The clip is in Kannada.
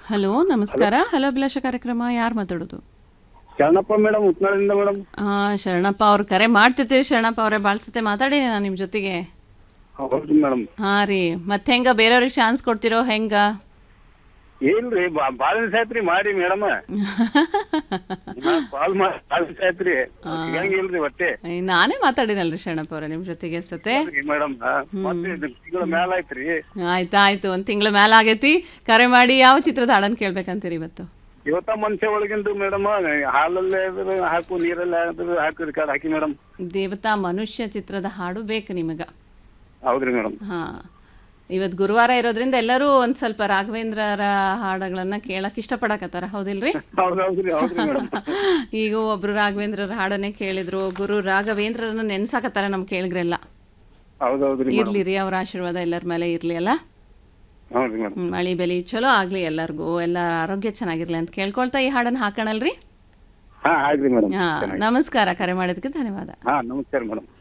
ಹಲೋ ನಮಸ್ಕಾರ ಹಲೋ ಅಭಿಲಾಷ ಕಾರ್ಯಕ್ರಮ ಯಾರು ಮಾತಾಡೋದು ಶರಣಪ್ಪ ಮೇಡಮ್ ಉತ್ನಾಳದಿಂದ ಮೇಡಮ್ ಆ, ಶರಣಪ್ಪ ಅವ್ರು ಕರೆ ಮಾಡ್ತಿರ್ತೀರಿ ಶರಣಪ್ಪ ಅವರೇ ಭಾಳ ಸತೆ ಮಾತಾಡಿ ನಾನು ನಿಮ್ಮ ಜೊತೆಗೆ ಹೌದು ಮೇಡಮ್ ಹಾಂ ರೀ ಮತ್ತೆ ಹೆಂಗ ಬೇರೆಯವ್ರಿಗೆ ಚಾನ್ಸ್ ಕೊಡ್ತಿರೋ ಹೆಂಗ ಏನ್ರಿ ಬಾ- ಬಾಳ ದಿವಸ ಆಯ್ತ್ರಿ ಮಾಡಿ ಮೇಡಮ್ ಕಾಲ್ ಮಾಡಿ ಬಾಳ ದಿವಸ ಆಯ್ತ್ರಿ ಸಿಗಂಗಿಲ್ರಿ ಒಟ್ಟೆ ಏ, ನಾನೇ ಮಾತಾಡಿನಲ್ರಿ ಶರಣಪ್ಪ ಅವರೇ ನಿಮ್ಮ ಜೊತೆಗೆ ಸತೆ ಮೇಡಮ್ ಮತ್ತೆ ಇದು ತಿಂಗಳ ಮ್ಯಾಲ ಆಯ್ತ್ರಿ ಆಯ್ತು ಆಯ್ತು ಒಂದು ತಿಂಗಳ ಮೇಲೆ ಆಗೈತಿ ಕರೆ ಮಾಡಿ ಯಾವ ಚಿತ್ರದ ಹಾಡನ್ನು ಕೇಳ್ಬೇಕಂತೀರಿ ಇವತ್ತು ಇವತ್ತ ಮನುಷ್ಯ ಒಳಗಿಂದು ಮೇಡಮ್ ಹಾಲಲ್ಲೇ ಆದ್ರು ಹಾಕು ನೀರಲ್ಲೇ ಆದ್ರು ಹಾಕಿರಿ ಕಾಡ್ ಹಾಕಿ ಮೇಡಮ್ ದೇವತಾ ಮನುಷ್ಯ ಚಿತ್ರದ ಹಾಡು ಬೇಕು ನಿಮಗೆ ಹೌದ್ರಿ ಮೇಡಮ್ ಹಾಂ ಇವತ್ತು ಗುರುವಾರ ಇರೋದ್ರಿಂದ ಎಲ್ಲರೂ ಒಂದು ಸ್ವಲ್ಪ ರಾಘವೇಂದ್ರರ ಹಾಡುಗಳನ್ನ ಕೇಳಕ್ಕೆ ಇಷ್ಟಪಡಕತ್ತಾರ ಹೌದಿಲ್ರಿ ಹೌದ್ ಹೌದ್ರಿ ಹೌದ್ರಿ ಮೇಡಮ್ ಈಗ ಒಬ್ರು ರಾಘವೇಂದ್ರರ ಹಾಡನ್ನೇ ಕೇಳಿದ್ರು ಗುರು ರಾಘವೇಂದ್ರರನ್ನ ನೆನ್ಸಾಕತ್ತಾರ ನಮ್ ಕೇಳಿದ್ರೆಲ್ಲ ಹೌದ್ ಹೌದ್ರಿ ಮೇಡಮ್ ಇರ್ಲಿ ರೀ ಅವ್ರ ಆಶೀರ್ವಾದ ಎಲ್ಲರ ಮೇಲೆ ಇರ್ಲಿ ಅಲ್ಲ ಹೌದ್ರಿ ಮೇಡಮ್ ಹ್ಮ್, ಮಳಿ ಬೆಲಿ ಚಲೋ ಆಗ್ಲಿ ಎಲ್ಲರಿಗೂ ಎಲ್ಲ ಆರೋಗ್ಯ ಚೆನ್ನಾಗಿರ್ಲಿ ಅಂತ ಕೇಳ್ಕೊಳ್ತಾ ಈ ಹಾಡನ್ನ ಹಾಕೋಣಲ್ರಿ ಹಾ ಆಯ್ತ್ರಿ ಮೇಡಮ್ ಹಾ ನಮಸ್ಕಾರ ಕರೆ ಮಾಡೋದಕ್ಕೆ ಧನ್ಯವಾದ ಹಾ ನಮಸ್ಕಾರ ಮೇಡಮ್